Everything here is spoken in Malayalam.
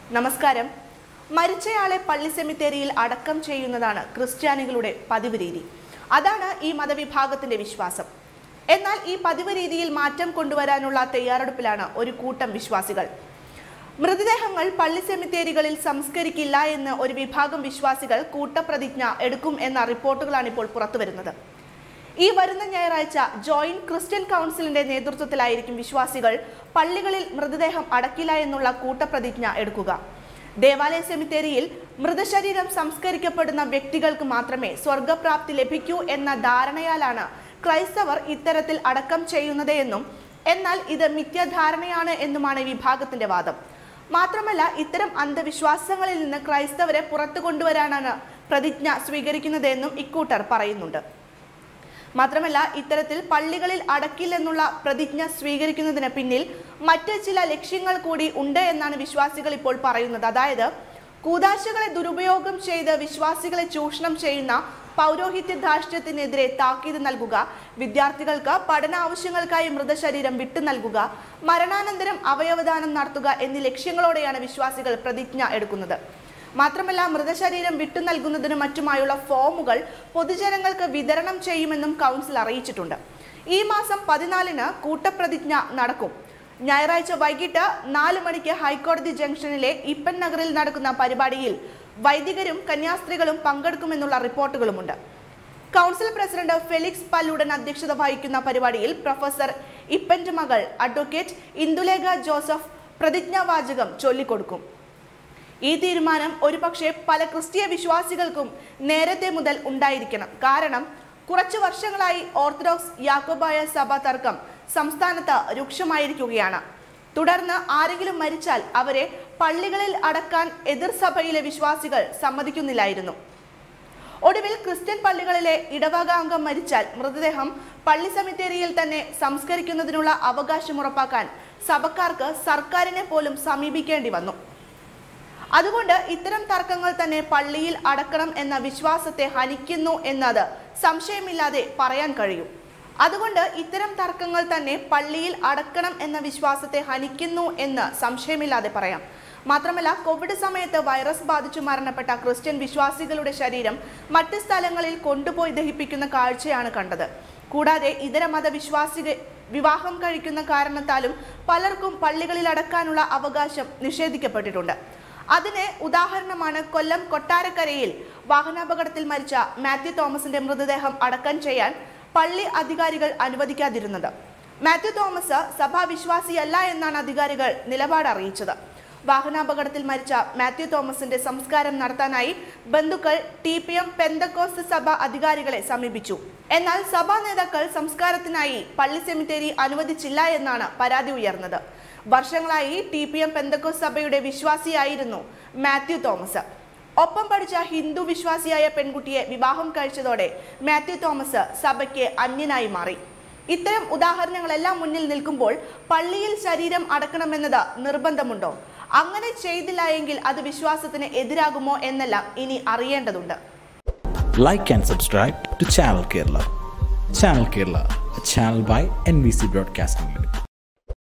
നമസ്കാരം മരിച്ചയാളെ പള്ളി സെമിത്തേരിയിൽ അടക്കം ചെയ്യുന്നതാണ് ക്രിസ്ത്യാനികളുടെ പതിവ് രീതി അതാണ് ഈ മതവിഭാഗത്തിന്റെ വിശ്വാസം എന്നാൽ ഈ പതിവ് രീതിയിൽ മാറ്റം കൊണ്ടുവരാനുള്ള തയ്യാറെടുപ്പിലാണ് ഒരു കൂട്ടം വിശ്വാസികൾ മൃതദേഹങ്ങൾ പള്ളി സെമിത്തേരികളിൽ സംസ്കരിക്കില്ല എന്ന് ഒരു വിഭാഗം വിശ്വാസികൾ കൂട്ടപ്രതിജ്ഞ എടുക്കും എന്ന റിപ്പോർട്ടുകളാണ് ഇപ്പോൾ പുറത്തുവരുന്നത് ഈ വരുന്ന ഞായറാഴ്ച ജോയിന്റ് ക്രിസ്ത്യൻ കൗൺസിലിന്റെ നേതൃത്വത്തിലായിരിക്കും വിശ്വാസികൾ പള്ളികളിൽ മൃതദേഹം അടക്കില്ല എന്നുള്ള കൂട്ടപ്രതിജ്ഞ എടുക്കുക ദേവാലയ സെമിത്തേരിയിൽ മൃതശരീരം സംസ്കരിക്കപ്പെടുന്ന വ്യക്തികൾക്ക് മാത്രമേ സ്വർഗപ്രാപ്തി ലഭിക്കൂ എന്ന ധാരണയാലാണ് ക്രൈസ്തവർ ഇത്തരത്തിൽ അടക്കം ചെയ്യുന്നത് എന്നും എന്നാൽ ഇത് മിഥ്യാധാരണയാണ് എന്നുമാണ് ഈ വിഭാഗത്തിന്റെ വാദം മാത്രമല്ല ഇത്തരം അന്ധവിശ്വാസങ്ങളിൽ നിന്ന് ക്രൈസ്തവരെ പുറത്തു കൊണ്ടുവരാനാണ് പ്രതിജ്ഞ സ്വീകരിക്കുന്നതെന്നും ഇക്കൂട്ടർ പറയുന്നുണ്ട് മാത്രമല്ല ഇത്തരത്തിൽ പള്ളികളിൽ അടക്കില്ലെന്നുള്ള പ്രതിജ്ഞ സ്വീകരിക്കുന്നതിന് പിന്നിൽ മറ്റ് ചില ലക്ഷ്യങ്ങൾ കൂടി ഉണ്ട് എന്നാണ് വിശ്വാസികൾ ഇപ്പോൾ പറയുന്നത് അതായത് കൂതാശകളെ ദുരുപയോഗം ചെയ്ത് വിശ്വാസികളെ ചൂഷണം ചെയ്യുന്ന പൗരോഹിത്യ ധാർഷ്ട്യത്തിനെതിരെ താക്കീത് നൽകുക വിദ്യാർത്ഥികൾക്ക് പഠന ആവശ്യങ്ങൾക്കായി മൃതശരീരം വിട്ടു നൽകുക മരണാനന്തരം അവയവദാനം നടത്തുക എന്നീ ലക്ഷ്യങ്ങളോടെയാണ് വിശ്വാസികൾ പ്രതിജ്ഞ എടുക്കുന്നത് മാത്രമല്ല മൃതശരീരം വിട്ടു നൽകുന്നതിനും മറ്റുമായുള്ള ഫോമുകൾ പൊതുജനങ്ങൾക്ക് വിതരണം ചെയ്യുമെന്നും കൗൺസിൽ അറിയിച്ചിട്ടുണ്ട് ഈ മാസം പതിനാലിന് കൂട്ടപ്രതിജ്ഞ നടക്കും ഞായറാഴ്ച വൈകിട്ട് നാല് മണിക്ക് ഹൈക്കോടതി ജംഗ്ഷനിലെ ഇപ്പൻ നഗറിൽ നടക്കുന്ന പരിപാടിയിൽ വൈദികരും കന്യാസ്ത്രീകളും പങ്കെടുക്കുമെന്നുള്ള റിപ്പോർട്ടുകളുമുണ്ട് കൗൺസിൽ പ്രസിഡന്റ് ഫെലിക്സ് പല്ലുടൻ അധ്യക്ഷത വഹിക്കുന്ന പരിപാടിയിൽ പ്രൊഫസർ ഇപ്പന്റെ മകൾ അഡ്വക്കേറ്റ് ഇന്ദുലേഖ ജോസഫ് പ്രതിജ്ഞാവാചകം ചൊല്ലിക്കൊടുക്കും ഈ തീരുമാനം ഒരുപക്ഷെ പല ക്രിസ്തീയ വിശ്വാസികൾക്കും നേരത്തെ മുതൽ ഉണ്ടായിരിക്കണം കാരണം കുറച്ചു വർഷങ്ങളായി ഓർത്തഡോക്സ് യാക്കോബായ സഭ തർക്കം സംസ്ഥാനത്ത് രൂക്ഷമായിരിക്കുകയാണ് തുടർന്ന് ആരെങ്കിലും മരിച്ചാൽ അവരെ പള്ളികളിൽ അടക്കാൻ എതിർ സഭയിലെ വിശ്വാസികൾ സമ്മതിക്കുന്നില്ലായിരുന്നു ഒടുവിൽ ക്രിസ്ത്യൻ പള്ളികളിലെ ഇടവകാംഗം മരിച്ചാൽ മൃതദേഹം പള്ളി സെമിത്തേരിയിൽ തന്നെ സംസ്കരിക്കുന്നതിനുള്ള അവകാശം ഉറപ്പാക്കാൻ സഭക്കാർക്ക് സർക്കാരിനെ പോലും സമീപിക്കേണ്ടി വന്നു അതുകൊണ്ട് ഇത്തരം തർക്കങ്ങൾ തന്നെ പള്ളിയിൽ അടക്കണം എന്ന വിശ്വാസത്തെ ഹനിക്കുന്നു എന്നത് സംശയമില്ലാതെ പറയാൻ കഴിയും അതുകൊണ്ട് ഇത്തരം തർക്കങ്ങൾ തന്നെ പള്ളിയിൽ അടക്കണം എന്ന വിശ്വാസത്തെ ഹനിക്കുന്നു എന്ന് സംശയമില്ലാതെ പറയാം മാത്രമല്ല കോവിഡ് സമയത്ത് വൈറസ് ബാധിച്ചു മരണപ്പെട്ട ക്രിസ്ത്യൻ വിശ്വാസികളുടെ ശരീരം മറ്റ് സ്ഥലങ്ങളിൽ കൊണ്ടുപോയി ദഹിപ്പിക്കുന്ന കാഴ്ചയാണ് കണ്ടത് കൂടാതെ ഇതര മതവിശ്വാസിക വിവാഹം കഴിക്കുന്ന കാരണത്താലും പലർക്കും പള്ളികളിൽ അടക്കാനുള്ള അവകാശം നിഷേധിക്കപ്പെട്ടിട്ടുണ്ട് അതിന് ഉദാഹരണമാണ് കൊല്ലം കൊട്ടാരക്കരയിൽ വാഹനാപകടത്തിൽ മരിച്ച മാത്യു തോമസിന്റെ മൃതദേഹം അടക്കം ചെയ്യാൻ പള്ളി അധികാരികൾ അനുവദിക്കാതിരുന്നത് മാത്യു തോമസ് സഭാവിശ്വാസിയല്ല എന്നാണ് അധികാരികൾ നിലപാട് അറിയിച്ചത് വാഹനാപകടത്തിൽ മരിച്ച മാത്യു തോമസിന്റെ സംസ്കാരം നടത്താനായി ബന്ധുക്കൾ ടി പി എം പെന്തക്കോസ്ത് സഭ അധികാരികളെ സമീപിച്ചു എന്നാൽ സഭാ നേതാക്കൾ സംസ്കാരത്തിനായി പള്ളി സെമിത്തേരി അനുവദിച്ചില്ല എന്നാണ് പരാതി ഉയർന്നത് വർഷങ്ങളായി ടി പി എം പെന്തക്കോസ് സഭയുടെ വിശ്വാസിയായിരുന്നു മാത്യു തോമസ് ഒപ്പം പഠിച്ച ഹിന്ദു വിശ്വാസിയായ പെൺകുട്ടിയെ വിവാഹം കഴിച്ചതോടെ മാത്യു തോമസ് സഭയ്ക്ക് അന്യനായി മാറി ഇത്തരം ഉദാഹരണങ്ങളെല്ലാം മുന്നിൽ നിൽക്കുമ്പോൾ പള്ളിയിൽ ശരീരം അടക്കണമെന്നത് നിർബന്ധമുണ്ടോ അങ്ങനെ ചെയ്തില്ല എങ്കിൽ അത് വിശ്വാസത്തിന് എതിരാകുമോ എന്നെല്ലാം ഇനി അറിയേണ്ടതുണ്ട് like and subscribe to Channel Kerala. Channel Kerala, a channel by NBC Broadcasting Limited.